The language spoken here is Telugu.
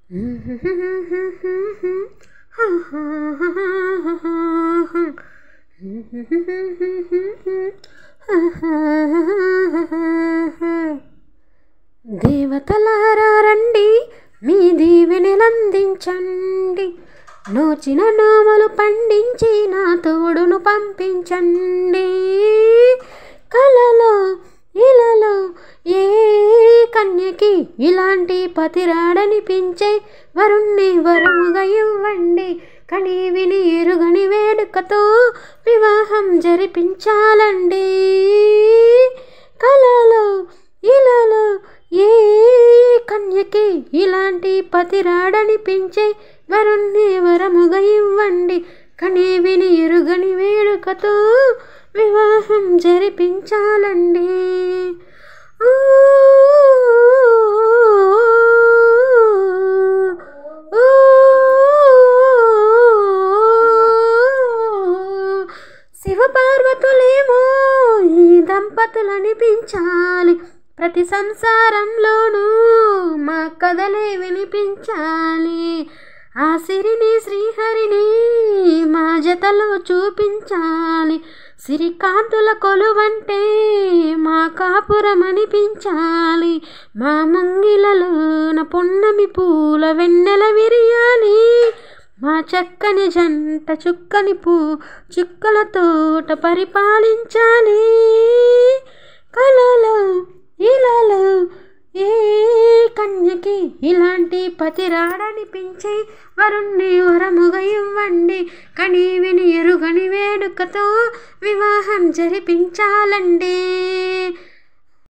దేవతలారా రండి మీ దీవెనలందించండి నోచిన నోములు పండించి నా తోడును పంపించండి కలలో ఇలలో ఏ కన్యకి ఇలాంటి పతిరాడనిపించే వరుణ్ణి వరముగా ఇవ్వండి కని విని ఎరుగని వేడుకతో వివాహం జరిపించాలండి కలలో ఇలలో ఏ కన్యకి ఇలాంటి పతిరాడనిపించే వరుణ్ణి వరముగా ఇవ్వండి కని విని ఎరుగని వేడుకతో వివాహం జరిపించాలండి ఊ, ఊ, శివపార్వతులేమో ఈ దంపతులనిపించాలి ప్రతి సంసారంలోనూ మా కథలే వినిపించాలి ఆ సిరిని శ్రీహరిని మా జతలో చూపించాలి సిరికాంతుల కొలువంటే మా కాపురం అనిపించాలి మా ముంగిలలోన పున్నమి పూల వెన్నెల విరియాలి మా చక్కని జంట చుక్కని పూ చుక్కల తోట పరిపాలించాలి కలలో ఇలలో ఏ కన్యకి ఇలాంటి పతిరాడనిపించే వరుణ్ణి వరముగా ఇవ్వండి కని విని ఎరుగని వేడుకతో వివాహం జరిపించాలండి